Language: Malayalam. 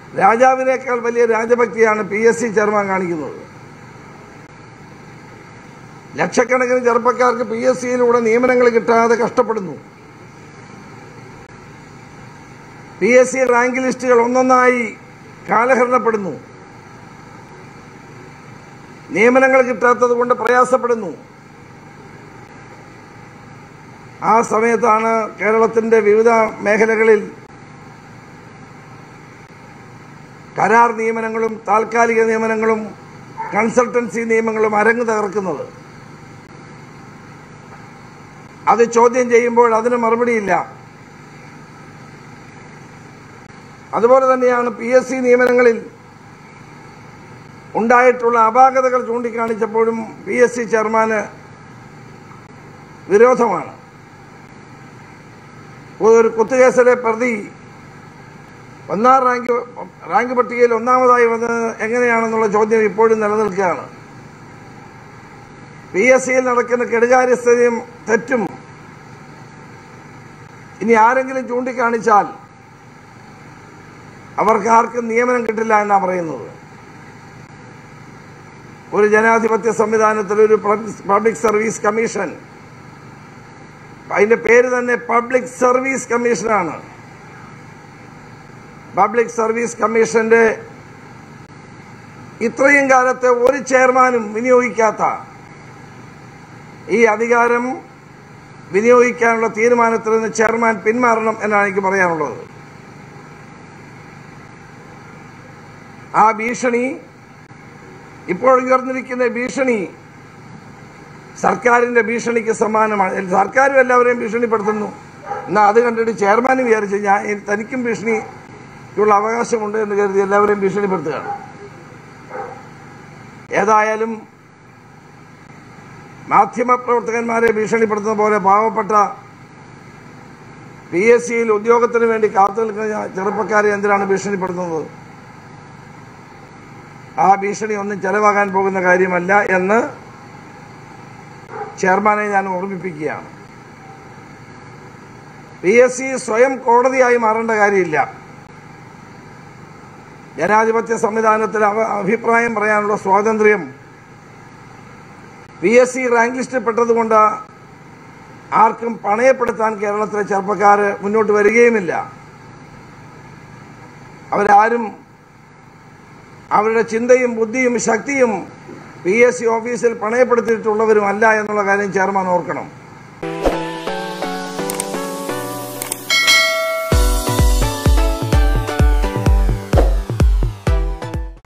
രാജാവിനേക്കാൾ വലിയ രാജഭക്തിയാണ് പി എസ് സി ചെയർമാൻ കാണിക്കുന്നത് ലക്ഷക്കണക്കിന് ചെറുപ്പക്കാർക്ക് പി എസ് സിയിലൂടെ നിയമനങ്ങൾ കിട്ടാതെ കഷ്ടപ്പെടുന്നു പി എസ് സി റാങ്ക് ലിസ്റ്റുകൾ ഒന്നൊന്നായി കാലഹരണപ്പെടുന്നു നിയമനങ്ങൾ കിട്ടാത്തത് കൊണ്ട് പ്രയാസപ്പെടുന്നു ആ സമയത്താണ് കേരളത്തിന്റെ വിവിധ മേഖലകളിൽ കരാർ നിയമനങ്ങളും താൽക്കാലിക നിയമനങ്ങളും കൺസൾട്ടൻസി നിയമങ്ങളും അരങ്ങ് തകർക്കുന്നത് അത് ചോദ്യം ചെയ്യുമ്പോൾ അതിന് മറുപടിയില്ല അതുപോലെ തന്നെയാണ് പി എസ് സി നിയമനങ്ങളിൽ ഉണ്ടായിട്ടുള്ള അപാകതകൾ ചൂണ്ടിക്കാണിച്ചപ്പോഴും പി എസ് സി ചെയർമാന് വിരോധമാണ് ഒരു കുത്തുകേസിലെ പ്രതി ഒന്നാം റാങ്ക് റാങ്ക് പട്ടികയിൽ ഒന്നാമതായി വന്നത് എങ്ങനെയാണെന്നുള്ള ചോദ്യം ഇപ്പോഴും നിലനിൽക്കുകയാണ് പി എസ് സിയിൽ നടക്കുന്ന കെടുകാര്യസ്ഥതയും തെറ്റും ഇനി ആരെങ്കിലും ചൂണ്ടിക്കാണിച്ചാൽ അവർക്ക് ആർക്കും നിയമനം കിട്ടില്ല എന്നാണ് പറയുന്നത് ഒരു ജനാധിപത്യ സംവിധാനത്തിൽ ഒരു പബ്ലിക് സർവീസ് കമ്മീഷൻ അതിന്റെ പേര് തന്നെ പബ്ലിക് സർവീസ് കമ്മീഷനാണ് പബ്ലിക് സർവീസ് കമ്മീഷന്റെ ഇത്രയും കാലത്തെ ഒരു ചെയർമാനും വിനിയോഗിക്കാത്ത ഈ അധികാരം വിനിയോഗിക്കാനുള്ള തീരുമാനത്തിൽ നിന്ന് ചെയർമാൻ പിന്മാറണം എന്നാണ് എനിക്ക് പറയാനുള്ളത് ആ ഭീഷണി ഇപ്പോൾ ഉയർന്നിരിക്കുന്ന ഭീഷണി സർക്കാരിന്റെ ഭീഷണിക്ക് സമാനമാണ് സർക്കാരും എല്ലാവരെയും ഭീഷണിപ്പെടുത്തുന്നു എന്നാൽ അത് കണ്ടിട്ട് ചെയർമാൻ വിചാരിച്ചു ഞാൻ തനിക്കും ഭീഷണിക്കുള്ള അവകാശമുണ്ട് എന്ന് കരുതി എല്ലാവരെയും ഭീഷണിപ്പെടുത്തുകയാണ് ഏതായാലും മാധ്യമപ്രവർത്തകന്മാരെ ഭീഷണിപ്പെടുത്തുന്ന പോലെ പാവപ്പെട്ട പി എസ് സിയിൽ ഉദ്യോഗത്തിന് വേണ്ടി കാത്തു നിൽക്കുന്ന ചെറുപ്പക്കാരെ എന്തിനാണ് ഭീഷണിപ്പെടുത്തുന്നത് ആ ഭീഷണി ഒന്നും ചെലവാകാൻ പോകുന്ന കാര്യമല്ല എന്ന് ചെയർമാനെ ഞാൻ ഓർമ്മിപ്പിക്കുകയാണ് പി എസ് സി സ്വയം കോടതിയായി മാറേണ്ട കാര്യമില്ല ജനാധിപത്യ സംവിധാനത്തിൽ അവ- അഭിപ്രായം പറയാനുള്ള സ്വാതന്ത്ര്യം പി എസ് സി റാങ്ക് ലിസ്റ്റിൽ പെട്ടതുകൊണ്ട് ആർക്കും പണയപ്പെടുത്താൻ കേരളത്തിലെ ചെറുപ്പക്കാർ മുന്നോട്ട് വരികയുമില്ല അവരാരും അവരുടെ ചിന്തയും ബുദ്ധിയും ശക്തിയും പി എസ് സി ഓഫീസിൽ പണയപ്പെടുത്തിയിട്ടുള്ളവരുമല്ല എന്നുള്ള കാര്യം ചെയർമാൻ ഓർക്കണം